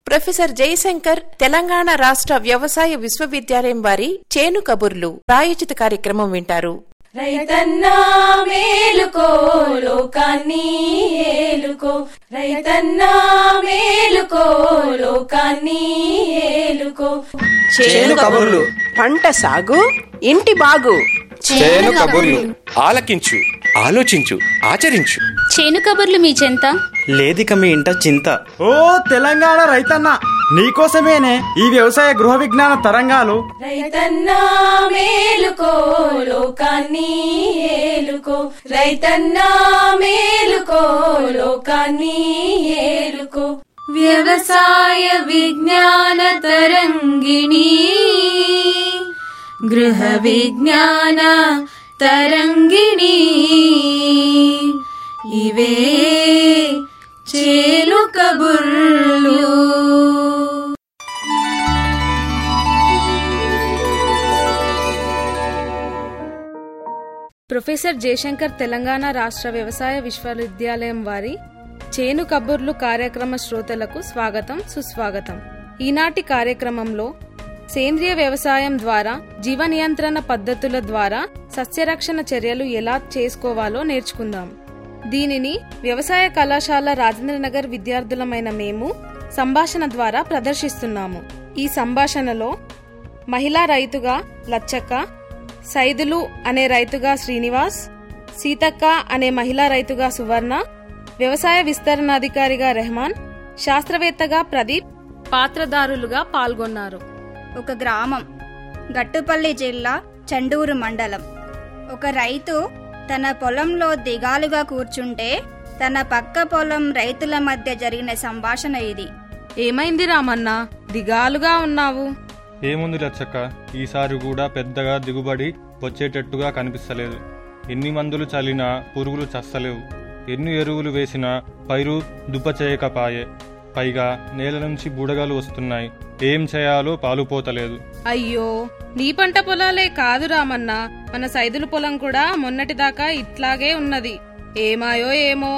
professor Jayashankar Telangana రాష్ట్ర వ్యవసాయ విశ్వవిద్యాలయం వారి చేను కబుర్లు ప్రాయోజిత కార్యక్రమం వింటారు రైతన్నా మేలుకో లోకాన్ని ఏలుకో రైతన్నా మేలుకో లోకాన్ని ఏలుకో చేను కబుర్లు పంట సాగు ఇంటి బాగు చేను కబుర్లు ఆలకించు ఆలోచించు ఆచరించు చేను కబుర్లు మీ చెంత లేదిక మీ ఇంట చింత ఓ తెలంగాణ రైతన్న నీకోసమేనే ఈ వ్యవసాయ గృహ విజ్ఞాన తరంగాలు రైతన్నా మేలుకో లోకాన్ని ఏలుకో రైతన్నా మేలుకో లోకాన్ని ఏలుకో వ్యవసాయ విజ్ఞాన తరంగిణి గృహ విజ్ఞాన తరంగిణి ఇవే చేలు కబుర్లు ప్రొఫెసర్ జయశంకర్ తెలంగాణ రాష్ట్ర వ్యవసాయ విశ్వవిద్యాలయం వారి చేను కబుర్లు కార్యక్రమ శ్రోతలకు స్వాగతం సుస్వాగతం ఈనాటి కార్యక్రమంలో సేంద్రియ వ్యవసాయం ద్వారా జీవ నియంత్రణ పద్ధతుల ద్వారా సస్యరక్షణ చర్యలు ఎలా చేసుకోవాలో నేర్చుకుందాం దీనిని వ్యవసాయ కళాశాల రాజేంద్రనగర్ విద్యార్థులమైన మేము సంభాషణ ద్వారా ప్రదర్శిస్తున్నాము ఈ సంభాషణలో మహిళా రైతుగా లచ్చక్క సైదులు అనే రైతుగా శ్రీనివాస్ సీతక్క అనే మహిళా రైతుగా సువర్ణ వ్యవసాయ విస్తరణాధికారిగా రెహమాన్ శాస్త్రవేత్తగా ప్రదీప్ పాత్రదారులుగా పాల్గొన్నారు ఒక గ్రామం గట్టుపల్లి జిల్లా చండూరు మండలం ఒక రైతు తన పొలంలో దిగాలుగా కూర్చుంటే తన పక్క పొలం రైతుల మధ్య జరిగిన సంభాషణ ఇది ఏమైంది రామన్న దిగాలుగా ఉన్నావు ఏముంది లచ్చక్క ఈసారి కూడా పెద్దగా దిగుబడి వచ్చేటట్టుగా కనిపిస్తలేదు ఎన్ని మందులు చల్లినా పురుగులు చస్తలేవు ఎన్ని ఎరువులు వేసినా పైరు దుబ్బచేయకపాయే పైగా నేల నుంచి బుడగలు వస్తున్నాయి ఏం చేయాలో పాలుపోతలేదు అయ్యో నీ పంట పొలాలే కాదు రామన్న మన సైదుల పొలం కూడా మొన్నటిదాకా ఇట్లాగే ఉన్నది ఏమాయో ఏమో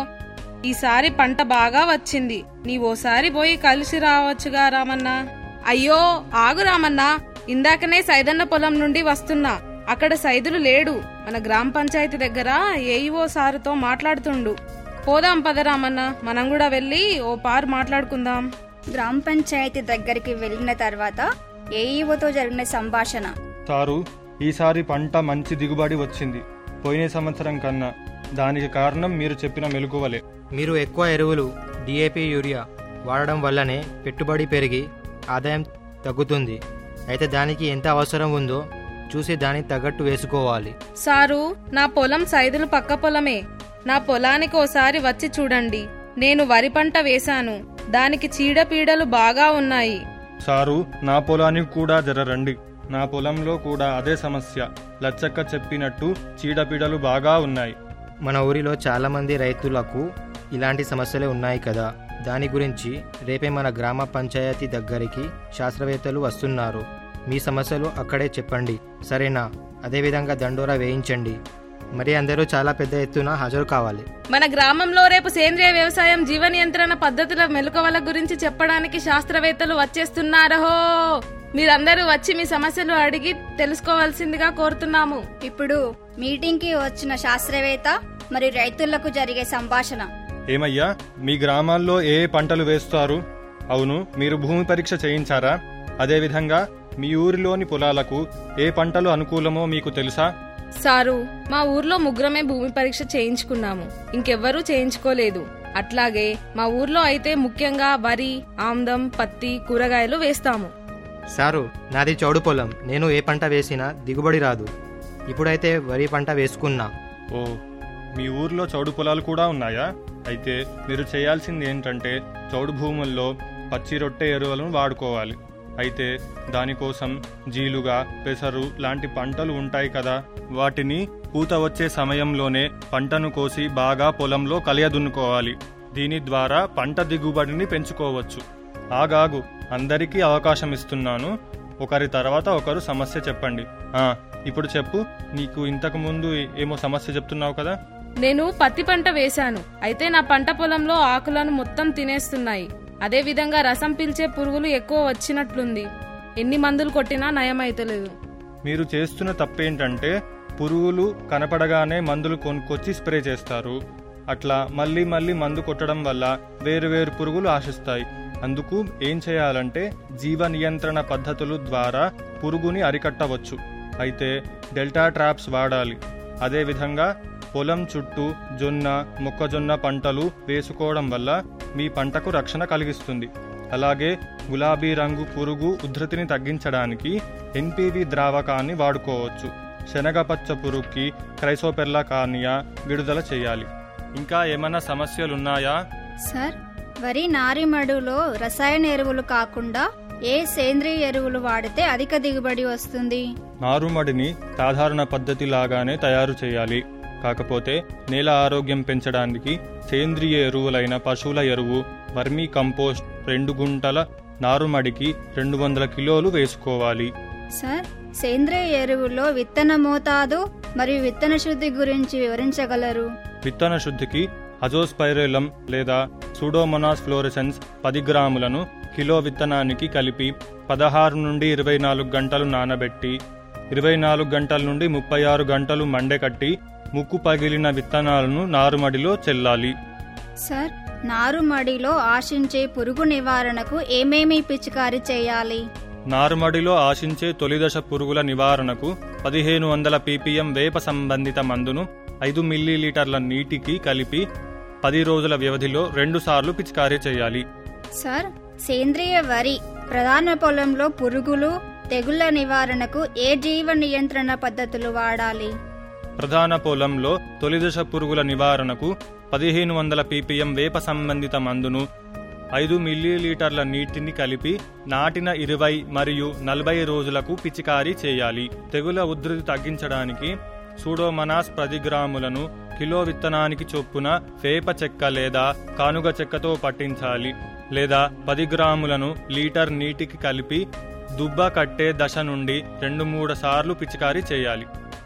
ఈసారి పంట బాగా వచ్చింది నీవోసారి పోయి కలిసి రావచ్చుగా రామన్న అయ్యో ఆగు రామన్న ఇందాకనే సైదన్న పొలం నుండి వస్తున్నా అక్కడ సైదులు లేడు మన గ్రామ పంచాయతీ దగ్గర ఏఈఓ సారుతో మాట్లాడుతుండు పోదాం పద రామన్న మనం కూడా వెళ్ళి ఓ పారు మాట్లాడుకుందాం గ్రామ పంచాయతీ దగ్గరికి వెళ్ళిన తర్వాత ఏఈఓతో జరిగిన సంభాషణ సారు ఈసారి పంట మంచి దిగుబడి వచ్చింది పోయిన సంవత్సరం కన్నా దానికి కారణం మీరు చెప్పిన మెలకువలే మీరు ఎక్కువ ఎరువులు డిఏపి యూరియా వాడడం వల్లనే పెట్టుబడి పెరిగి ఆదాయం తగ్గుతుంది అయితే దానికి ఎంత అవసరం ఉందో చూసి దానికి తగ్గట్టు వేసుకోవాలి సారు నా పొలం సైదులు పక్క పొలమే నా పొలానికి ఓసారి వచ్చి చూడండి నేను వరి పంట వేశాను దానికి చీడపీడలు బాగా ఉన్నాయి సారు నా పొలానికి కూడా జరరండి నా పొలంలో కూడా అదే సమస్య లచ్చక్క చెప్పినట్టు చీడపీడలు బాగా ఉన్నాయి మన ఊరిలో చాలామంది రైతులకు ఇలాంటి సమస్యలే ఉన్నాయి కదా దాని గురించి రేపే మన గ్రామ పంచాయతీ దగ్గరికి శాస్త్రవేత్తలు వస్తున్నారు మీ సమస్యలు అక్కడే చెప్పండి సరేనా అదేవిధంగా దండోరా వేయించండి మరి అందరూ చాలా పెద్ద ఎత్తున హాజరు కావాలి మన గ్రామంలో రేపు సేంద్రియ వ్యవసాయం జీవ నియంత్రణ పద్ధతుల మెలకువల గురించి చెప్పడానికి శాస్త్రవేత్తలు వచ్చేస్తున్నారహో మీరందరూ వచ్చి మీ సమస్యలు అడిగి తెలుసుకోవాల్సిందిగా కోరుతున్నాము ఇప్పుడు మీటింగ్ కి వచ్చిన శాస్త్రవేత్త మరియు రైతులకు జరిగే సంభాషణ ఏమయ్యా మీ గ్రామాల్లో ఏ ఏ పంటలు వేస్తారు అవును మీరు భూమి పరీక్ష చేయించారా అదేవిధంగా మీ ఊరిలోని పొలాలకు ఏ పంటలు అనుకూలమో మీకు తెలుసా సారు మా ఊర్లో ముగ్గురమే భూమి పరీక్ష చేయించుకున్నాము ఇంకెవ్వరూ చేయించుకోలేదు అట్లాగే మా ఊర్లో అయితే ముఖ్యంగా వరి ఆమ్దం పత్తి కూరగాయలు వేస్తాము సారు నాది చౌడు పొలం నేను ఏ పంట వేసినా దిగుబడి రాదు ఇప్పుడైతే వరి పంట వేసుకున్నా ఓ మీ ఊర్లో చౌడు పొలాలు కూడా ఉన్నాయా అయితే మీరు చేయాల్సింది ఏంటంటే చౌడు భూముల్లో పచ్చి రొట్టె ఎరువులను వాడుకోవాలి అయితే దానికోసం జీలుగా పెసరు లాంటి పంటలు ఉంటాయి కదా వాటిని పూత వచ్చే సమయంలోనే పంటను కోసి బాగా పొలంలో కలియదున్నుకోవాలి దీని ద్వారా పంట దిగుబడిని పెంచుకోవచ్చు ఆగాగు అందరికీ అవకాశం ఇస్తున్నాను ఒకరి తర్వాత ఒకరు సమస్య చెప్పండి ఆ ఇప్పుడు చెప్పు నీకు ఇంతకు ముందు ఏమో సమస్య చెప్తున్నావు కదా నేను పత్తి పంట వేశాను అయితే నా పంట పొలంలో ఆకులను మొత్తం తినేస్తున్నాయి అదే విధంగా రసం పీల్చే పురుగులు ఎక్కువ వచ్చినట్లుంది ఎన్ని మందులు కొట్టినా నయమైతలేదు మీరు చేస్తున్న తప్పేంటంటే పురుగులు కనపడగానే మందులు కొనుక్కొచ్చి స్ప్రే చేస్తారు అట్లా మళ్ళీ మళ్ళీ మందు కొట్టడం వల్ల వేరు వేరు పురుగులు ఆశిస్తాయి అందుకు ఏం చేయాలంటే జీవ నియంత్రణ పద్ధతుల ద్వారా పురుగుని అరికట్టవచ్చు అయితే డెల్టా ట్రాప్స్ వాడాలి అదేవిధంగా పొలం చుట్టూ జొన్న మొక్కజొన్న పంటలు వేసుకోవడం వల్ల మీ పంటకు రక్షణ కలిగిస్తుంది అలాగే గులాబీ రంగు పురుగు ఉధృతిని తగ్గించడానికి ఎన్పివి ద్రావకాన్ని వాడుకోవచ్చు శనగపచ్చ పురుగుకి క్రైసోపెర్లా కార్నియా విడుదల చేయాలి ఇంకా ఏమైనా సమస్యలున్నాయా సార్ వరి నారిమడులో రసాయన ఎరువులు కాకుండా ఏ సేంద్రియ ఎరువులు వాడితే అధిక దిగుబడి వస్తుంది నారుమడిని సాధారణ పద్ధతి లాగానే తయారు చేయాలి కాకపోతే నేల ఆరోగ్యం పెంచడానికి సేంద్రియ ఎరువులైన పశువుల ఎరువు వర్మీ కంపోస్ట్ రెండు గుంటల నారుమడికి రెండు వందల కిలోలు వేసుకోవాలి సార్ సేంద్రియ ఎరువులో విత్తన మోతాదు మరియు విత్తన శుద్ధి గురించి వివరించగలరు విత్తన శుద్ధికి అజోస్పైరేలం లేదా సూడోమోనాస్ ఫ్లోరెసెన్స్ పది గ్రాములను కిలో విత్తనానికి కలిపి పదహారు నుండి ఇరవై నాలుగు గంటలు నానబెట్టి ఇరవై నాలుగు గంటల నుండి ముప్పై ఆరు గంటలు మండెకట్టి ముక్కు పగిలిన విత్తనాలను నారుమడిలో చెల్లాలి సార్ నారుమడిలో ఆశించే పురుగు నివారణకు ఏమేమి పిచికారీ చేయాలి నారుమడిలో ఆశించే తొలిదశ పురుగుల నివారణకు పదిహేను వందల పీపీఎం వేప సంబంధిత మందును ఐదు మిల్లీలీటర్ల నీటికి కలిపి పది రోజుల వ్యవధిలో రెండుసార్లు పిచికారీ చేయాలి సార్ సేంద్రియ వరి ప్రధాన పొలంలో పురుగులు తెగుళ్ల నివారణకు ఏ జీవ నియంత్రణ పద్ధతులు వాడాలి ప్రధాన పొలంలో తొలిదశ పురుగుల నివారణకు పదిహేను వందల పీపీఎం వేప సంబంధిత మందును ఐదు మిల్లీలీటర్ల నీటిని కలిపి నాటిన ఇరవై మరియు నలభై రోజులకు పిచికారీ చేయాలి తెగుల ఉధృతి తగ్గించడానికి సూడోమనాస్ పది గ్రాములను కిలో విత్తనానికి చొప్పున వేప చెక్క లేదా కానుగ చెక్కతో పట్టించాలి లేదా పది గ్రాములను లీటర్ నీటికి కలిపి దుబ్బ కట్టే దశ నుండి రెండు మూడు సార్లు పిచికారీ చేయాలి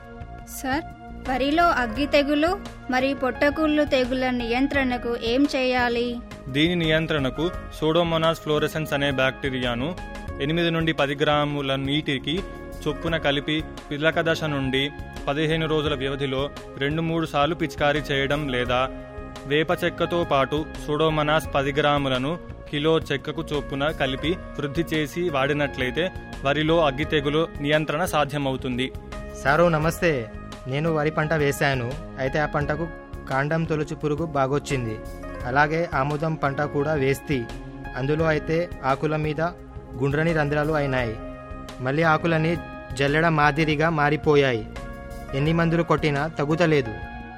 సార్ వరిలో అగ్గి తెగులు మరియు పొట్టకుళ్ళు తెగుల నియంత్రణకు ఏం చేయాలి దీని నియంత్రణకు సోడోమోనాస్ ఫ్లోరెసెన్స్ అనే బ్యాక్టీరియాను ఎనిమిది నుండి పది గ్రాముల నీటికి చొప్పున కలిపి పిల్లక దశ నుండి పదిహేను రోజుల వ్యవధిలో రెండు మూడు సార్లు పిచికారీ చేయడం లేదా వేప చెక్కతో పాటు సూడోమనాస్ పది గ్రాములను కిలో చెక్కకు చొప్పున కలిపి వృద్ధి చేసి వాడినట్లయితే వరిలో అగ్గి తెగులు నియంత్రణ సాధ్యమవుతుంది సారు నమస్తే నేను వరి పంట వేశాను అయితే ఆ పంటకు కాండం తొలుచు పురుగు బాగొచ్చింది అలాగే ఆముదం పంట కూడా వేస్తి అందులో అయితే ఆకుల మీద గుండ్రని రంధ్రాలు అయినాయి మళ్ళీ ఆకులని జల్లెడ మాదిరిగా మారిపోయాయి ఎన్ని మందులు కొట్టినా తగ్గుతలేదు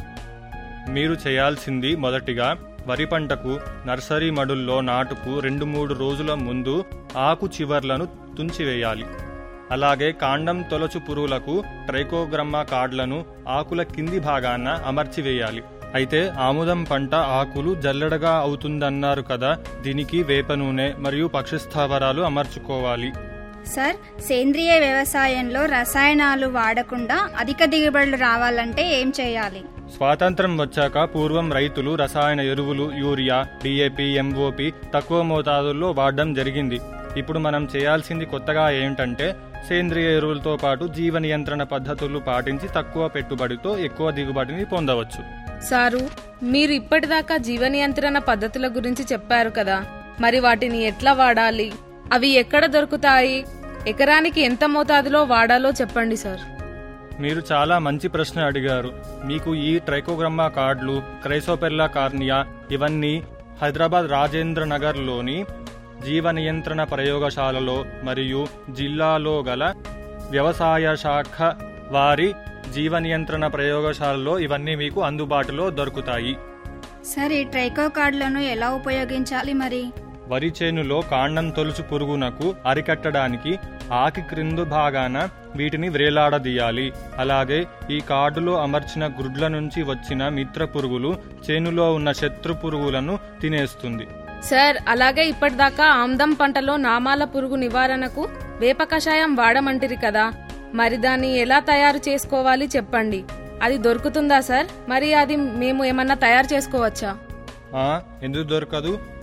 మీరు చేయాల్సింది మొదటిగా వరి పంటకు నర్సరీ మడుల్లో నాటుకు రెండు మూడు రోజుల ముందు ఆకు చివర్లను తుంచివేయాలి అలాగే కాండం తొలచు పురుగులకు ట్రైకోగ్రమ్మా కార్డులను ఆకుల కింది భాగాన అమర్చివేయాలి అయితే ఆముదం పంట ఆకులు జల్లెడగా అవుతుందన్నారు కదా దీనికి వేప నూనె మరియు పక్షి స్థావరాలు అమర్చుకోవాలి సార్ సేంద్రియ వ్యవసాయంలో రసాయనాలు వాడకుండా అధిక దిగుబడులు రావాలంటే ఏం చేయాలి స్వాతంత్రం వచ్చాక పూర్వం రైతులు రసాయన ఎరువులు యూరియా డిఏపి ఎంఓపి తక్కువ మోతాదుల్లో వాడడం జరిగింది ఇప్పుడు మనం చేయాల్సింది కొత్తగా ఏంటంటే సేంద్రియ ఎరువులతో పాటు జీవ నియంత్రణ పద్ధతులు పాటించి తక్కువ పెట్టుబడితో ఎక్కువ దిగుబడిని పొందవచ్చు సారు మీరు ఇప్పటిదాకా జీవ నియంత్రణ పద్ధతుల గురించి చెప్పారు కదా మరి వాటిని ఎట్లా వాడాలి అవి ఎక్కడ దొరుకుతాయి ఎకరానికి ఎంత మోతాదులో వాడాలో చెప్పండి సార్ మీరు చాలా మంచి ప్రశ్న అడిగారు మీకు ఈ ట్రైకోగ్రమ్మా కార్డులు క్రైసోపెర్లా కార్నియా ఇవన్నీ హైదరాబాద్ రాజేంద్ర నగర్లోని జీవ నియంత్రణ ప్రయోగశాలలో మరియు జిల్లాలో గల వ్యవసాయ శాఖ వారి జీవ నియంత్రణ ప్రయోగశాలలో ఇవన్నీ మీకు అందుబాటులో దొరుకుతాయి సార్ ఈ ట్రైకో కార్డులను ఎలా ఉపయోగించాలి మరి వరి చేనులో కాండం తొలుచు పురుగునకు అరికట్టడానికి ఆకి క్రిందు భాగాన వీటిని వ్రేలాడదీయాలి అలాగే ఈ కార్డులో అమర్చిన గ్రుడ్ల నుంచి వచ్చిన మిత్ర పురుగులు చేనులో ఉన్న శత్రు పురుగులను తినేస్తుంది సార్ అలాగే ఇప్పటిదాకా ఆమ్దం పంటలో నామాల పురుగు నివారణకు వేప కషాయం వాడమంటిరి కదా మరి దాన్ని ఎలా తయారు చేసుకోవాలి చెప్పండి అది దొరుకుతుందా సార్ మరి అది మేము ఏమన్నా తయారు చేసుకోవచ్చా ఆ ఎందుకు దొరకదు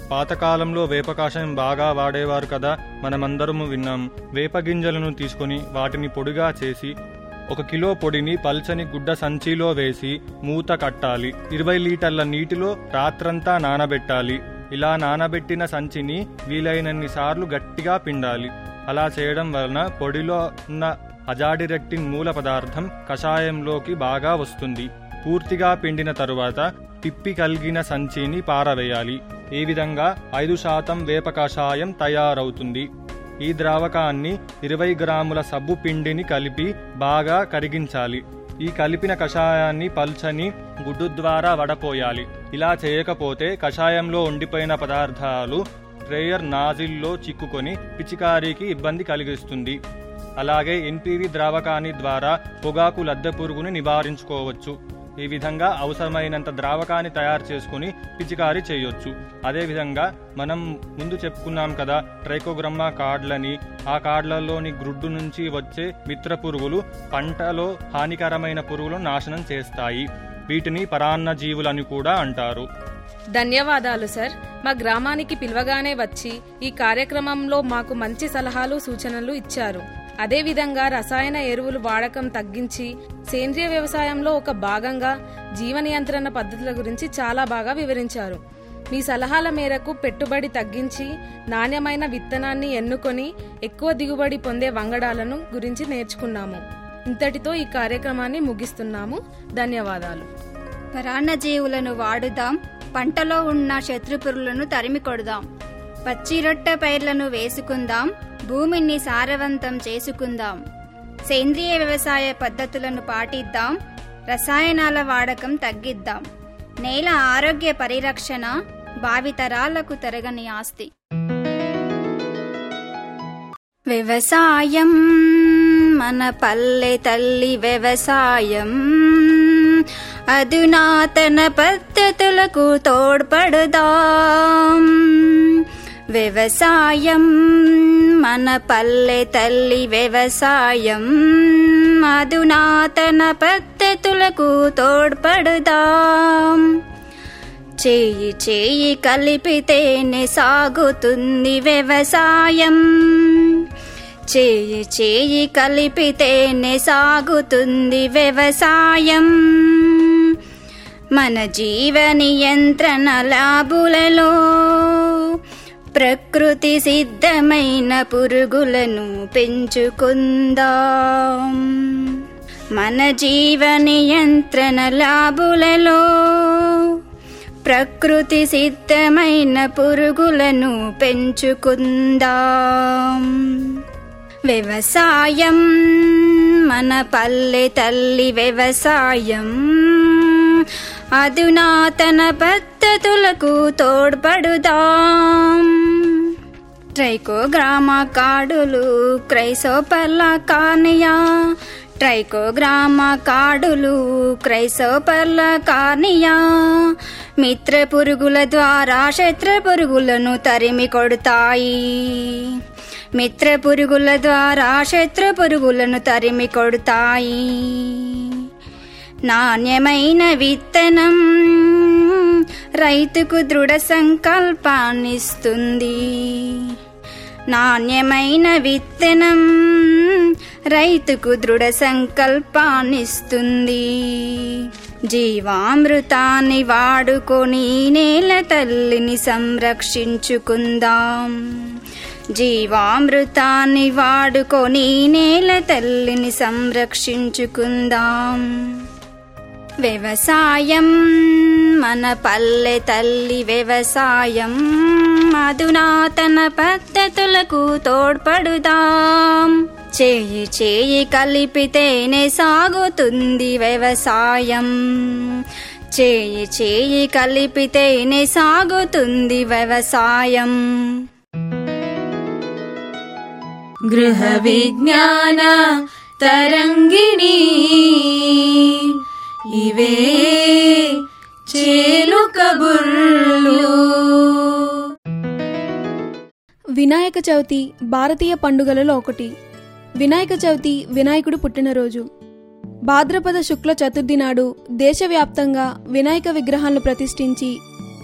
పాతకాలంలో వేప కషాయం బాగా వాడేవారు కదా మనమందరము విన్నాం వేప గింజలను తీసుకొని వాటిని పొడిగా చేసి ఒక కిలో పొడిని పల్చని గుడ్డ సంచిలో వేసి మూత కట్టాలి ఇరవై లీటర్ల నీటిలో రాత్రంతా నానబెట్టాలి ఇలా నానబెట్టిన సంచిని వీలైనన్ని సార్లు గట్టిగా పిండాలి అలా చేయడం వలన పొడిలో ఉన్న అజాడిరెక్టిన్ మూల పదార్థం కషాయంలోకి బాగా వస్తుంది పూర్తిగా పిండిన తరువాత పిప్పి కలిగిన సంచిని పారవేయాలి ఈ విధంగా ఐదు శాతం వేప కషాయం తయారవుతుంది ఈ ద్రావకాన్ని ఇరవై గ్రాముల సబ్బు పిండిని కలిపి బాగా కరిగించాలి ఈ కలిపిన కషాయాన్ని పల్చని గుడ్డు ద్వారా వడపోయాలి ఇలా చేయకపోతే కషాయంలో ఉండిపోయిన పదార్థాలు ట్రేయర్ నాజిల్లో చిక్కుకొని పిచికారీకి ఇబ్బంది కలిగిస్తుంది అలాగే ఎన్పివి ద్రావకాన్ని ద్వారా పొగాకు లద్దె పురుగుని నివారించుకోవచ్చు ఈ విధంగా అవసరమైనంత ద్రావకాన్ని తయారు చేసుకుని పిచికారీ చేయొచ్చు అదేవిధంగా మనం ముందు చెప్పుకున్నాం కదా ట్రైకోగ్రమ్మా కార్డులని ఆ కార్డులలోని గ్రుడ్డు నుంచి వచ్చే మిత్ర పురుగులు పంటలో హానికరమైన పురుగులను నాశనం చేస్తాయి వీటిని పరాన్న జీవులని కూడా అంటారు ధన్యవాదాలు సార్ మా గ్రామానికి పిలవగానే వచ్చి ఈ కార్యక్రమంలో మాకు మంచి సలహాలు సూచనలు ఇచ్చారు అదేవిధంగా రసాయన ఎరువులు వాడకం తగ్గించి సేంద్రియ వ్యవసాయంలో ఒక భాగంగా జీవ నియంత్రణ పద్ధతుల గురించి చాలా బాగా వివరించారు మీ సలహాల మేరకు పెట్టుబడి తగ్గించి నాణ్యమైన విత్తనాన్ని ఎన్నుకొని ఎక్కువ దిగుబడి పొందే వంగడాలను గురించి నేర్చుకున్నాము ఇంతటితో ఈ కార్యక్రమాన్ని ముగిస్తున్నాము ధన్యవాదాలు పరాన్నజీవులను వాడుదాం పంటలో ఉన్న శత్రుపురులను తరిమి కొడదాం పచ్చి రొట్టె పైర్లను వేసుకుందాం భూమిని సారవంతం చేసుకుందాం సేంద్రియ వ్యవసాయ పద్ధతులను పాటిద్దాం రసాయనాల వాడకం తగ్గిద్దాం నేల ఆరోగ్య పరిరక్షణ భావితరాలకు తరగని ఆస్తి వ్యవసాయం మన పల్లె తల్లి వ్యవసాయం అధునాతన పద్ధతులకు తోడ్పడుదాం వ్యవసాయం మన పల్లె తల్లి వ్యవసాయం అధునాతన పద్ధతులకు తోడ్పడుదాం చేయి చేయి కలిపితేనే సాగుతుంది వ్యవసాయం చేయి చేయి కలిపితేనే సాగుతుంది వ్యవసాయం మన జీవ నియంత్రణ లాభులలో ప్రకృతి సిద్ధమైన పురుగులను పెంచుకుందాం మన జీవ నియంత్రణ లాభులలో ప్రకృతి సిద్ధమైన పురుగులను పెంచుకుందాం వ్యవసాయం మన పల్లె తల్లి వ్యవసాయం అధునాతన పద్ధతులకు తోడ్పడుదాం ట్రైకోగ్రామా కాడులు క్రైసోపర్లా కార్నియా ట్రైకోగ్రామా కాడులు క్రైసోపర్ల కార్నియా మిత్ర పురుగుల ద్వారా శత్రు పురుగులను తరిమి కొడతాయి మిత్ర పురుగుల ద్వారా శత్రు పురుగులను తరిమి కొడతాయి నాణ్యమైన విత్తనం రైతుకు దృఢ సంకల్పాన్నిస్తుంది నాణ్యమైన విత్తనం రైతుకు దృఢ సంకల్పాన్నిస్తుంది జీవామృతాన్ని వాడుకొని నేల తల్లిని సంరక్షించుకుందాం జీవామృతాన్ని వాడుకొని నేల తల్లిని సంరక్షించుకుందాం వ్యవసాయం మన పల్లె తల్లి వ్యవసాయం అధునాతన పద్ధతులకు తోడ్పడుదాం చేయి చేయి కలిపితేనే సాగుతుంది వ్యవసాయం చేయి చేయి కలిపితేనే సాగుతుంది వ్యవసాయం గృహ విజ్ఞాన తరంగిణి ఇవే చేలు కబుర్లు వినాయక చవితి భారతీయ పండుగలలో ఒకటి వినాయక చవితి వినాయకుడు పుట్టినరోజు భాద్రపద శుక్ల చతుర్థి నాడు దేశవ్యాప్తంగా వినాయక విగ్రహాలను ప్రతిష్ఠించి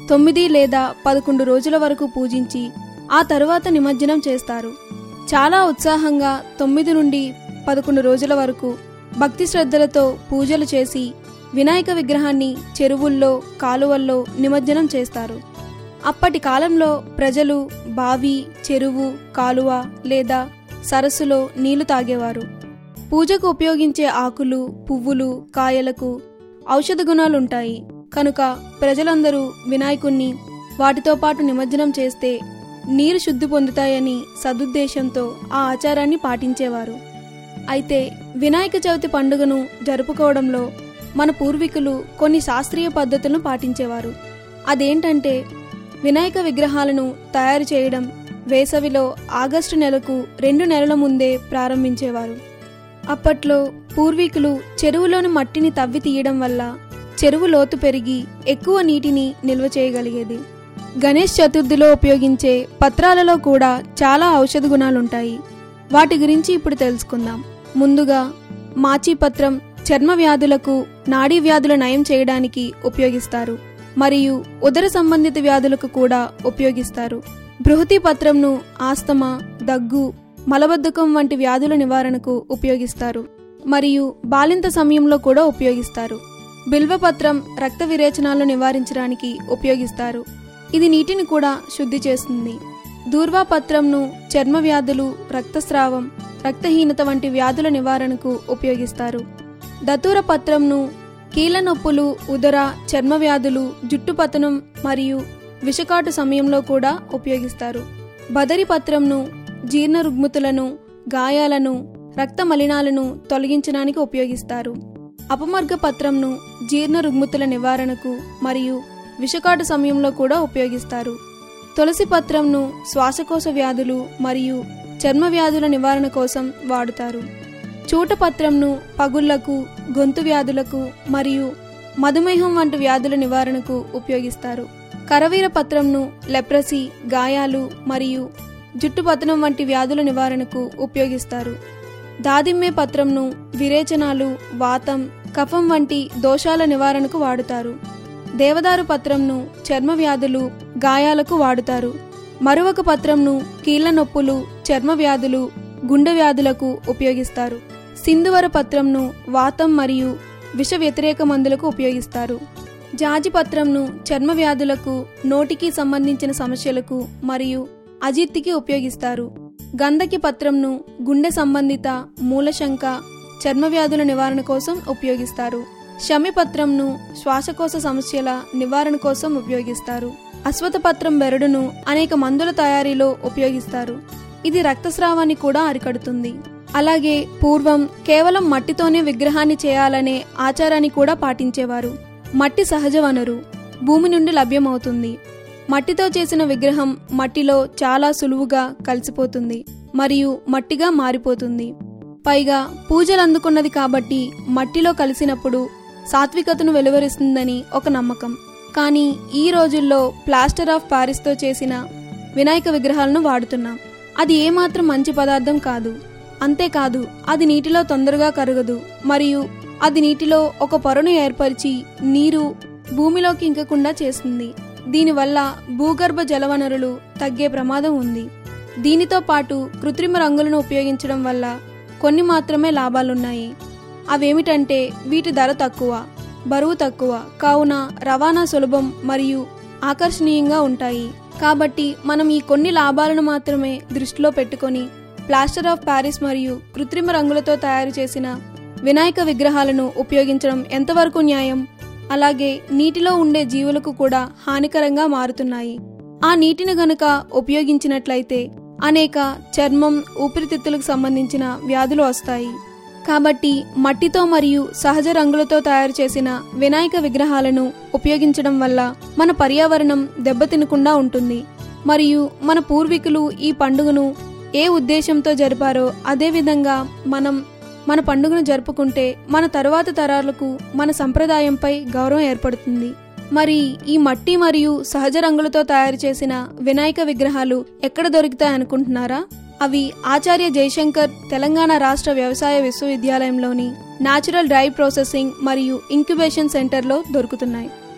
తొమ్మిది లేదా పదకొండు రోజుల వరకు పూజించి ఆ తరువాత నిమజ్జనం చేస్తారు చాలా ఉత్సాహంగా తొమ్మిది నుండి పదకొండు రోజుల వరకు భక్తి శ్రద్ధలతో పూజలు చేసి వినాయక విగ్రహాన్ని చెరువుల్లో కాలువల్లో నిమజ్జనం చేస్తారు అప్పటి కాలంలో ప్రజలు బావి చెరువు కాలువ లేదా సరస్సులో నీళ్లు తాగేవారు పూజకు ఉపయోగించే ఆకులు పువ్వులు కాయలకు ఔషధ గుణాలుంటాయి కనుక ప్రజలందరూ వినాయకుణ్ణి వాటితో పాటు నిమజ్జనం చేస్తే నీరు శుద్ధి పొందుతాయని సదుద్దేశంతో ఆ ఆచారాన్ని పాటించేవారు అయితే వినాయక చవితి పండుగను జరుపుకోవడంలో మన పూర్వీకులు కొన్ని శాస్త్రీయ పద్ధతులను పాటించేవారు అదేంటంటే వినాయక విగ్రహాలను తయారు చేయడం వేసవిలో ఆగస్టు నెలకు రెండు నెలల ముందే ప్రారంభించేవారు అప్పట్లో పూర్వీకులు చెరువులోని మట్టిని తవ్వి తీయడం వల్ల చెరువు లోతు పెరిగి ఎక్కువ నీటిని నిల్వ చేయగలిగేది గణేష్ చతుర్థిలో ఉపయోగించే పత్రాలలో కూడా చాలా ఔషధ గుణాలుంటాయి వాటి గురించి ఇప్పుడు తెలుసుకుందాం ముందుగా మాచిపత్రం చర్మ వ్యాధులకు నాడీ వ్యాధుల నయం చేయడానికి ఉపయోగిస్తారు మరియు ఉదర సంబంధిత వ్యాధులకు కూడా ఉపయోగిస్తారు బృహతి పత్రంను ఆస్తమా దగ్గు మలబద్ధకం వంటి వ్యాధుల నివారణకు ఉపయోగిస్తారు మరియు బాలింత సమయంలో కూడా ఉపయోగిస్తారు బిల్వపత్రం రక్త విరేచనాలను నివారించడానికి ఉపయోగిస్తారు ఇది నీటిని కూడా శుద్ధి చేస్తుంది దూర్వాపత్రంను చర్మ వ్యాధులు రక్తస్రావం రక్తహీనత వంటి వ్యాధుల నివారణకు ఉపయోగిస్తారు దతూర పత్రంను కీళ్ళ నొప్పులు ఉదర చర్మ వ్యాధులు జుట్టు పతనం మరియు విషకాటు సమయంలో కూడా ఉపయోగిస్తారు బదరి పత్రంను జీర్ణ రుగ్మతులను గాయాలను రక్త మలినాలను తొలగించడానికి ఉపయోగిస్తారు అపమర్గ పత్రంను జీర్ణ రుగ్మతుల నివారణకు మరియు విషకాటు సమయంలో కూడా ఉపయోగిస్తారు తులసి పత్రంను శ్వాసకోశ వ్యాధులు మరియు చర్మ వ్యాధుల నివారణ కోసం వాడుతారు చూటపత్రంను పగుళ్లకు గొంతు వ్యాధులకు మరియు మధుమేహం వంటి వ్యాధుల నివారణకు ఉపయోగిస్తారు కరవీర పత్రంను లెప్రసీ గాయాలు మరియు జుట్టు పతనం వంటి వ్యాధుల నివారణకు ఉపయోగిస్తారు దాదిమ్మే పత్రంను విరేచనాలు వాతం కఫం వంటి దోషాల నివారణకు వాడుతారు దేవదారు పత్రంను చర్మ వ్యాధులు గాయాలకు వాడుతారు మరువక పత్రంను కీళ్ల నొప్పులు చర్మ వ్యాధులు గుండె వ్యాధులకు ఉపయోగిస్తారు సింధువర పత్రంను వాతం మరియు విష వ్యతిరేక మందులకు ఉపయోగిస్తారు జాజి పత్రంను చర్మ వ్యాధులకు నోటికి సంబంధించిన సమస్యలకు మరియు అజీర్తికి ఉపయోగిస్తారు గంధకి పత్రంను గుండె సంబంధిత మూలశంక చర్మ వ్యాధుల నివారణ కోసం ఉపయోగిస్తారు శమిపత్రంను శ్వాసకోశ సమస్యల నివారణ కోసం ఉపయోగిస్తారు అశ్వతపత్రం బెరడును అనేక మందుల తయారీలో ఉపయోగిస్తారు ఇది రక్తస్రావాన్ని కూడా అరికడుతుంది అలాగే పూర్వం కేవలం మట్టితోనే విగ్రహాన్ని చేయాలనే ఆచారాన్ని కూడా పాటించేవారు మట్టి సహజ వనరు భూమి నుండి లభ్యమవుతుంది మట్టితో చేసిన విగ్రహం మట్టిలో చాలా సులువుగా కలిసిపోతుంది మరియు మట్టిగా మారిపోతుంది పైగా పూజలు అందుకున్నది కాబట్టి మట్టిలో కలిసినప్పుడు సాత్వికతను వెలువరిస్తుందని ఒక నమ్మకం కానీ ఈ రోజుల్లో ప్లాస్టర్ ఆఫ్ పారిస్తో చేసిన వినాయక విగ్రహాలను వాడుతున్నాం అది ఏమాత్రం మంచి పదార్థం కాదు అంతేకాదు అది నీటిలో తొందరగా కరగదు మరియు అది నీటిలో ఒక పొరను ఏర్పరిచి నీరు భూమిలోకి ఇంకకుండా చేస్తుంది దీనివల్ల భూగర్భ జలవనరులు తగ్గే ప్రమాదం ఉంది దీనితో పాటు కృత్రిమ రంగులను ఉపయోగించడం వల్ల కొన్ని మాత్రమే లాభాలున్నాయి అవేమిటంటే వీటి ధర తక్కువ బరువు తక్కువ కావున రవాణా సులభం మరియు ఆకర్షణీయంగా ఉంటాయి కాబట్టి మనం ఈ కొన్ని లాభాలను మాత్రమే దృష్టిలో పెట్టుకొని ప్లాస్టర్ ఆఫ్ ప్యారిస్ మరియు కృత్రిమ రంగులతో తయారు చేసిన వినాయక విగ్రహాలను ఉపయోగించడం ఎంతవరకు న్యాయం అలాగే నీటిలో ఉండే జీవులకు కూడా హానికరంగా మారుతున్నాయి ఆ నీటిని గనుక ఉపయోగించినట్లయితే అనేక చర్మం ఊపిరితిత్తులకు సంబంధించిన వ్యాధులు వస్తాయి కాబట్టి మట్టితో మరియు సహజ రంగులతో తయారు చేసిన వినాయక విగ్రహాలను ఉపయోగించడం వల్ల మన పర్యావరణం దెబ్బతినకుండా ఉంటుంది మరియు మన పూర్వీకులు ఈ పండుగను ఏ ఉద్దేశంతో జరిపారో అదే విధంగా మనం మన పండుగను జరుపుకుంటే మన తరువాత తరాలకు మన సంప్రదాయంపై గౌరవం ఏర్పడుతుంది మరి ఈ మట్టి మరియు సహజ రంగులతో తయారు చేసిన వినాయక విగ్రహాలు ఎక్కడ దొరుకుతాయి అనుకుంటున్నారా అవి ఆచార్య జయశంకర్ తెలంగాణ రాష్ట్ర వ్యవసాయ విశ్వవిద్యాలయంలోని న్యాచురల్ డ్రై ప్రాసెసింగ్ మరియు ఇంక్యుబేషన్ సెంటర్లో దొరుకుతున్నాయి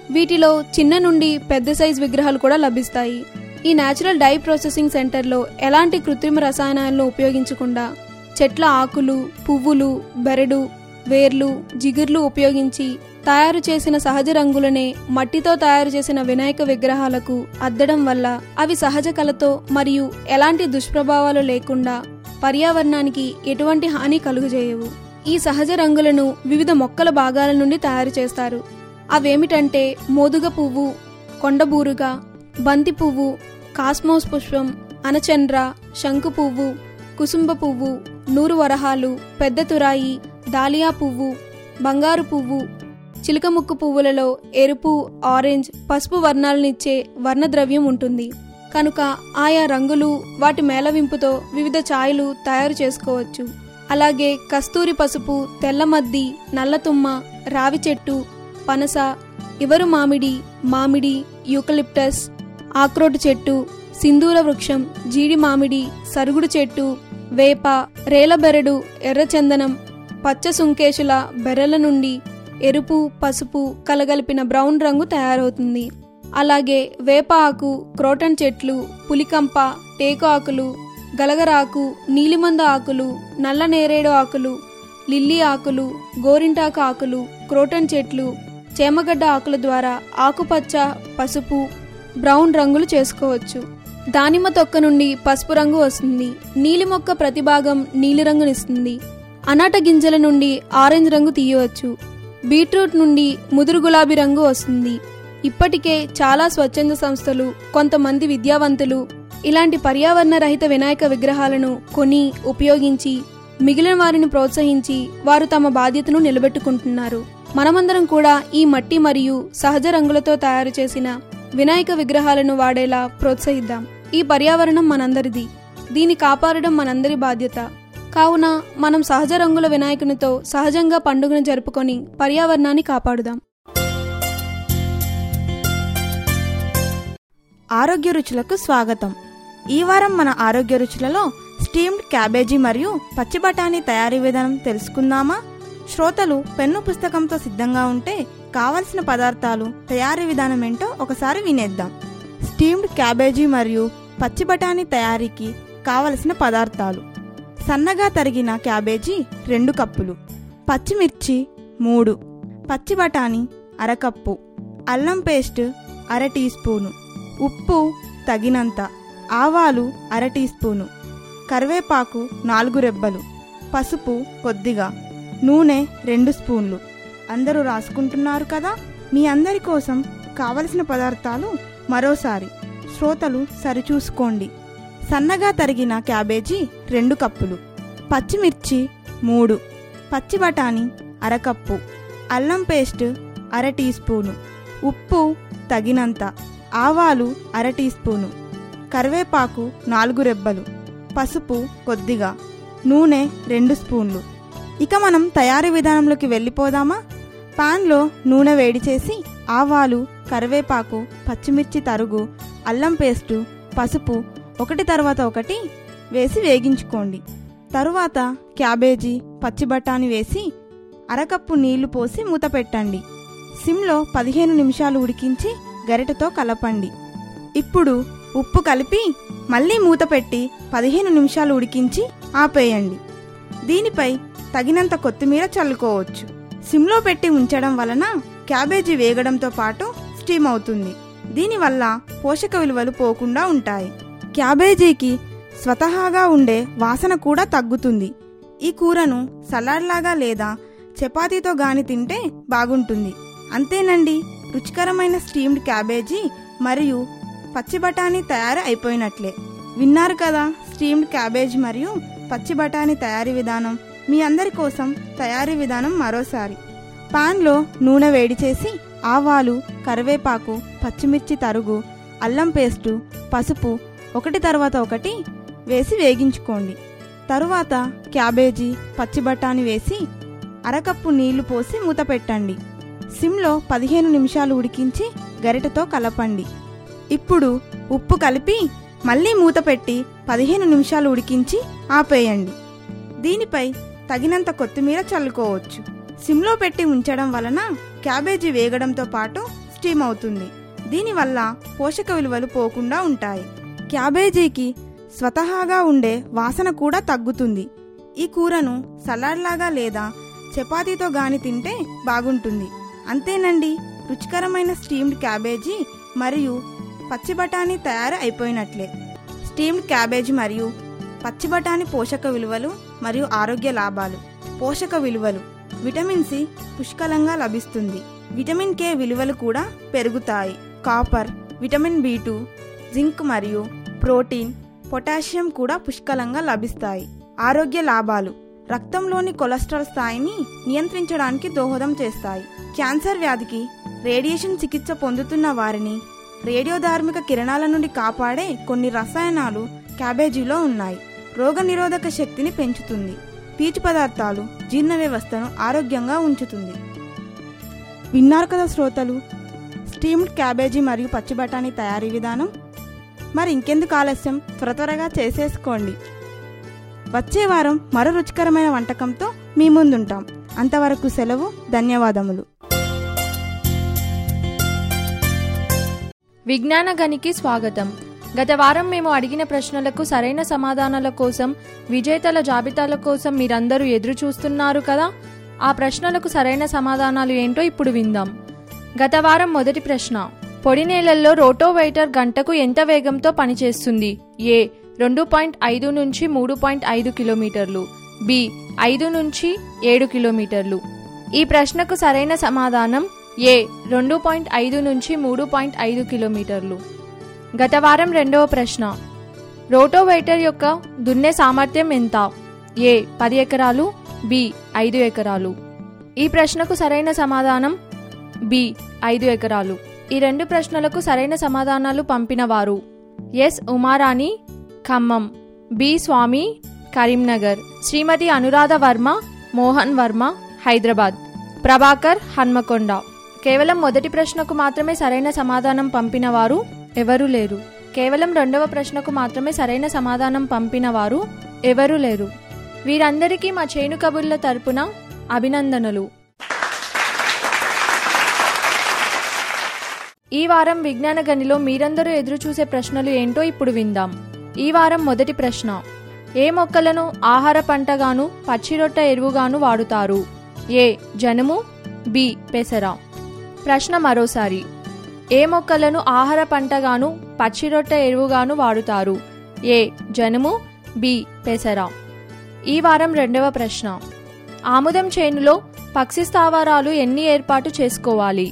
వీటిలో చిన్న నుండి పెద్ద సైజ్ విగ్రహాలు కూడా లభిస్తాయి ఈ నేచురల్ డై ప్రాసెసింగ్ సెంటర్లో ఎలాంటి కృత్రిమ రసాయనాలను ఉపయోగించకుండా చెట్ల ఆకులు పువ్వులు బెరడు వేర్లు జిగుర్లు ఉపయోగించి తయారు చేసిన సహజ రంగులనే మట్టితో తయారు చేసిన వినాయక విగ్రహాలకు అద్దడం వల్ల అవి సహజ కళతో మరియు ఎలాంటి దుష్ప్రభావాలు లేకుండా పర్యావరణానికి ఎటువంటి హాని కలుగజేయవు ఈ సహజ రంగులను వివిధ మొక్కల భాగాల నుండి తయారు చేస్తారు అవేమిటంటే మోదుగ పువ్వు కొండబూరుగ బంతి పువ్వు కాస్మోస్ పుష్పం అనచంద్ర శంకు పువ్వు కుసుంబ పువ్వు నూరు వరహాలు పెద్ద తురాయి దాలియా పువ్వు బంగారు పువ్వు చిలకముక్కు పువ్వులలో ఎరుపు ఆరెంజ్ పసుపు వర్ణాలనిచ్చే వర్ణద్రవ్యం ఉంటుంది కనుక ఆయా రంగులు వాటి మేళవింపుతో వివిధ ఛాయలు తయారు చేసుకోవచ్చు అలాగే కస్తూరి పసుపు తెల్లమద్ది నల్లతుమ్మ రావి చెట్టు పనస ఇవరు మామిడి మామిడి యూకలిప్టస్ ఆక్రోటు చెట్టు సింధూర వృక్షం జీడి మామిడి సరుగుడు చెట్టు వేప రేలబెరడు ఎర్రచందనం పచ్చ సుంకేశుల బెర్రల నుండి ఎరుపు పసుపు కలగలిపిన బ్రౌన్ రంగు తయారవుతుంది అలాగే వేప ఆకు క్రోటన్ చెట్లు పులికంప టేకు ఆకులు గలగరాకు నీలిమంద ఆకులు నల్ల నేరేడు ఆకులు లిల్లీ ఆకులు గోరింటాకు ఆకులు క్రోటన్ చెట్లు చేమగడ్డ ఆకుల ద్వారా ఆకుపచ్చ పసుపు బ్రౌన్ రంగులు చేసుకోవచ్చు దానిమ్మ తొక్క నుండి పసుపు రంగు వస్తుంది నీలి మొక్క ప్రతి భాగం నీలిరంగునిస్తుంది అనాట గింజల నుండి ఆరెంజ్ రంగు తీయవచ్చు బీట్రూట్ నుండి ముదురు గులాబీ రంగు వస్తుంది ఇప్పటికే చాలా స్వచ్ఛంద సంస్థలు కొంతమంది విద్యావంతులు ఇలాంటి పర్యావరణ రహిత వినాయక విగ్రహాలను కొని ఉపయోగించి మిగిలిన వారిని ప్రోత్సహించి వారు తమ బాధ్యతను నిలబెట్టుకుంటున్నారు మనమందరం కూడా ఈ మట్టి మరియు సహజ రంగులతో తయారు చేసిన వినాయక విగ్రహాలను వాడేలా ప్రోత్సహిద్దాం ఈ పర్యావరణం మనందరిది దీన్ని కాపాడడం మనందరి బాధ్యత కావున మనం సహజ రంగుల వినాయకునితో సహజంగా పండుగను జరుపుకొని పర్యావరణాన్ని కాపాడుదాం ఆరోగ్య రుచులకు స్వాగతం ఈ వారం మన ఆరోగ్య రుచులలో స్టీమ్డ్ క్యాబేజీ మరియు పచ్చి బఠానీ తయారీ విధానం తెలుసుకుందామా శ్రోతలు పెన్ను పుస్తకంతో సిద్ధంగా ఉంటే కావలసిన పదార్థాలు తయారీ విధానం ఏంటో ఒకసారి వినేద్దాం స్టీమ్డ్ క్యాబేజీ మరియు పచ్చి బఠానీ తయారీకి కావలసిన పదార్థాలు సన్నగా తరిగిన క్యాబేజీ రెండు కప్పులు పచ్చిమిర్చి మూడు పచ్చి బఠానీ అరకప్పు అల్లం పేస్ట్ అర టీ స్పూను ఉప్పు తగినంత ఆవాలు అర టీ స్పూను కరివేపాకు నాలుగు రెబ్బలు పసుపు కొద్దిగా నూనె రెండు స్పూన్లు అందరూ రాసుకుంటున్నారు కదా మీ అందరి కోసం కావలసిన పదార్థాలు మరోసారి శ్రోతలు సరిచూసుకోండి సన్నగా తరిగిన క్యాబేజీ రెండు కప్పులు పచ్చిమిర్చి మూడు పచ్చి బఠానీ అరకప్పు అల్లం పేస్ట్ అర టీ స్పూను ఉప్పు తగినంత ఆవాలు అర టీ స్పూను కరివేపాకు నాలుగు రెబ్బలు పసుపు కొద్దిగా నూనె రెండు స్పూన్లు ఇక మనం తయారీ విధానంలోకి వెళ్ళిపోదామా పాన్లో నూనె వేడి చేసి ఆవాలు కరివేపాకు పచ్చిమిర్చి తరుగు అల్లం పేస్టు పసుపు ఒకటి తర్వాత ఒకటి వేసి వేగించుకోండి తరువాత క్యాబేజీ పచ్చి బఠానీ వేసి అరకప్పు నీళ్లు పోసి మూత పెట్టండి సిమ్లో పదిహేను నిమిషాలు ఉడికించి గరిటతో కలపండి ఇప్పుడు ఉప్పు కలిపి మళ్ళీ మూత పెట్టి పదిహేను నిమిషాలు ఉడికించి ఆపేయండి దీనిపై తగినంత కొత్తిమీర చల్లుకోవచ్చు సిమ్లో పెట్టి ఉంచడం వలన క్యాబేజీ వేగడంతో పాటు స్టీమ్ అవుతుంది దీనివల్ల పోషక విలువలు పోకుండా ఉంటాయి క్యాబేజీకి స్వతహాగా ఉండే వాసన కూడా తగ్గుతుంది ఈ కూరను సలాడ్ లాగా లేదా చపాతీతో గాని తింటే బాగుంటుంది అంతేనండి రుచికరమైన స్టీమ్డ్ క్యాబేజీ మరియు పచ్చి బఠానీ తయారు అయిపోయినట్లే విన్నారు కదా స్టీమ్డ్ క్యాబేజ్ మరియు పచ్చి బఠానీ తయారీ విధానం మీ అందరి కోసం తయారీ విధానం మరోసారి పాన్లో నూనె వేడి చేసి ఆవాలు కరివేపాకు పచ్చిమిర్చి తరుగు అల్లం పేస్టు పసుపు ఒకటి తర్వాత ఒకటి వేసి వేగించుకోండి తరువాత క్యాబేజీ పచ్చి బఠానీ వేసి అరకప్పు నీళ్లు పోసి మూత పెట్టండి సిమ్లో పదిహేను నిమిషాలు ఉడికించి గరిటతో కలపండి ఇప్పుడు ఉప్పు కలిపి మళ్ళీ మూత పెట్టి పదిహేను నిమిషాలు ఉడికించి ఆపేయండి దీనిపై తగినంత కొత్తిమీర చల్లుకోవచ్చు సిమ్లో పెట్టి ఉంచడం వలన క్యాబేజీ వేగడంతో పాటు స్టీమ్ అవుతుంది దీనివల్ల పోషక విలువలు పోకుండా ఉంటాయి క్యాబేజీకి స్వతహాగా ఉండే వాసన కూడా తగ్గుతుంది ఈ కూరను సలాడ్ లాగా లేదా చపాతీతో గాని తింటే బాగుంటుంది అంతేనండి రుచికరమైన స్టీమ్డ్ క్యాబేజీ మరియు పచ్చి బఠానీ తయారు అయిపోయినట్లే స్టీమ్డ్ క్యాబేజీ మరియు పచ్చి బఠానీ పోషక విలువలు మరియు ఆరోగ్య లాభాలు పోషక విలువలు విటమిన్ సి పుష్కలంగా లభిస్తుంది విటమిన్ కే విలువలు కూడా పెరుగుతాయి copper vitamin B two zinc మరియు ప్రోటీన్ పొటాషియం కూడా పుష్కలంగా లభిస్తాయి ఆరోగ్య లాభాలు రక్తంలోని కొలెస్ట్రాల్ స్థాయిని నియంత్రించడానికి దోహదం చేస్తాయి క్యాన్సర్ వ్యాధికి రేడియేషన్ చికిత్స పొందుతున్న వారిని రేడియోధార్మిక కిరణాల నుండి కాపాడే కొన్ని రసాయనాలు క్యాబేజీలో ఉన్నాయి రోగనిరోధక శక్తిని పెంచుతుంది పీచు పదార్థాలు జీర్ణ వ్యవస్థను ఆరోగ్యంగా ఉంచుతుంది విన్నారు కదా శ్రోతలు స్టీమ్డ్ క్యాబేజీ మరియు పచ్చి బఠానీ తయారీ విధానం మరి ఇంకెందుకు ఆలస్యం త్వర త్వరగా చేసేసుకోండి వచ్చే వారం మరో రుచికరమైన వంటకంతో మీ ముందుంటాం అంతవరకు సెలవు ధన్యవాదములు విజ్ఞాన గనికి స్వాగతం గత వారం మేము అడిగిన ప్రశ్నలకు సరైన సమాధానాల కోసం విజేతల జాబితాల కోసం మీరందరూ ఎదురు చూస్తున్నారు కదా ఆ ప్రశ్నలకు సరైన సమాధానాలు ఏంటో ఇప్పుడు విందాం గత వారం మొదటి ప్రశ్న పొడి నేలల్లో రోటోవైటర్ గంటకు ఎంత వేగంతో పనిచేస్తుంది ఏ రెండు పాయింట్ ఐదు నుంచి మూడు పాయింట్ ఐదు కిలోమీటర్లు బి ఐదు నుంచి ఏడు కిలోమీటర్లు ఈ ప్రశ్నకు సరైన సమాధానం ఏ రెండు పాయింట్ ఐదు నుంచి మూడు పాయింట్ ఐదు కిలోమీటర్లు గత వారం రెండవ ప్రశ్న రోటోవైటర్ యొక్క దున్నే సామర్థ్యం ఎంత ఏ పది ఎకరాలు బి ఐదు ఎకరాలు ఈ ప్రశ్నకు సరైన సమాధానం బి ఐదు ఎకరాలు ఈ రెండు ప్రశ్నలకు సరైన సమాధానాలు పంపిన వారు ఎస్ ఉమారాణి ఖమ్మం బి స్వామి కరీంనగర్ శ్రీమతి అనురాధ వర్మ మోహన్ వర్మ హైదరాబాద్ ప్రభాకర్ హన్మకొండ కేవలం మొదటి ప్రశ్నకు మాత్రమే సరైన సమాధానం పంపిన వారు ఎవరూ లేరు కేవలం రెండవ ప్రశ్నకు మాత్రమే సరైన సమాధానం పంపిన వారు ఎవరూ లేరు వీరందరికీ మా చేను కబుర్ల తరపున అభినందనలు ఈ వారం విజ్ఞాన గనిలో మీరందరూ ఎదురు చూసే ప్రశ్నలు ఏంటో ఇప్పుడు విందాం ఈ వారం మొదటి ప్రశ్న ఏ మొక్కలను ఆహార పంటగాను పచ్చిరొట్ట ఎరువుగాను వాడుతారు ఏ జనుము బి పెసర ప్రశ్న మరోసారి ఏ మొక్కలను ఆహార పంటగాను పచ్చిరొట్ట ఎరువుగాను వాడుతారు ఏ జనుము బి పెసర ఈ వారం రెండవ ప్రశ్న ఆముదం చేనులో పక్షి స్థావరాలు ఎన్ని ఏర్పాటు చేసుకోవాలి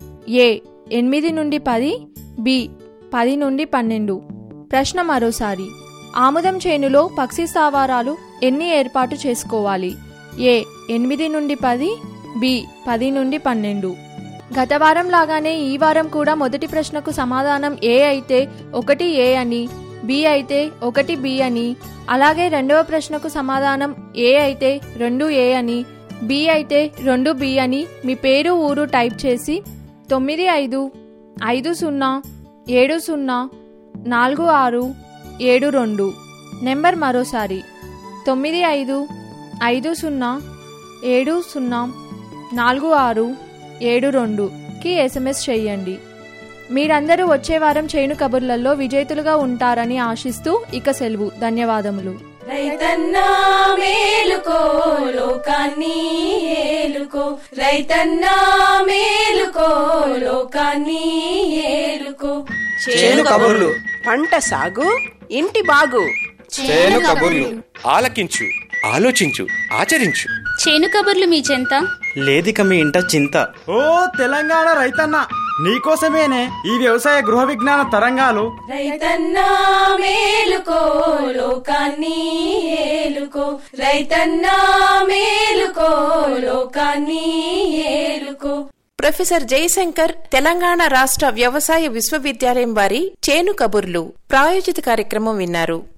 ఏ ఎనిమిది నుండి పది బి పది నుండి పన్నెండు ప్రశ్న మరోసారి ఆముదం చేనులో పక్షి స్థావరాలు ఎన్ని ఏర్పాటు చేసుకోవాలి ఏ ఎనిమిది నుండి పది బి పది నుండి పన్నెండు గత వారం లాగానే ఈ వారం కూడా మొదటి ప్రశ్నకు సమాధానం ఏ అయితే ఒకటి ఏ అని బి అయితే ఒకటి బి అని అలాగే రెండవ ప్రశ్నకు సమాధానం ఏ అయితే రెండు ఏ అని బి అయితే రెండు బి అని మీ పేరు ఊరు టైప్ చేసి తొమ్మిది ఐదు ఐదు సున్నా ఏడు సున్నా నాలుగు ఆరు ఏడు రెండు నెంబర్ మరోసారి తొమ్మిది ఐదు ఐదు సున్నా ఏడు సున్నా నాలుగు ఆరు ఏడు రెండుకి ఎస్ఎంఎస్ చేయండి మీరందరూ వచ్చే వారం చేను కబుర్లలో విజేతలుగా ఉంటారని ఆశిస్తూ ఇక సెలవు ధన్యవాదములు రైతన్నా మేలుకో లోకాన్ని ఏలుకో రైతన్నా మేలుకో లోకాన్ని ఏలుకో చేను కబుర్లు పంట సాగు ఇంటి బాగు చేను కబుర్లు ఆలకించు ఆలోచించు ఆచరించు చేను కబుర్లు మీ చెంత లేదిక మీ ఇంట చింత ఓ తెలంగాణ రైతన్న నీకోసమేనే ఈ వ్యవసాయ గృహ విజ్ఞాన తరంగాలు రైతన్నా మేలుకో లోకాన్ని ఏలుకో రైతన్నా మేలుకో లోకాన్ని ఏలుకో ప్రొఫెసర్ జయశంకర్ తెలంగాణ రాష్ట్ర వ్యవసాయ విశ్వవిద్యాలయం వారి చేను కబుర్లు ప్రాయోజిత కార్యక్రమం విన్నారు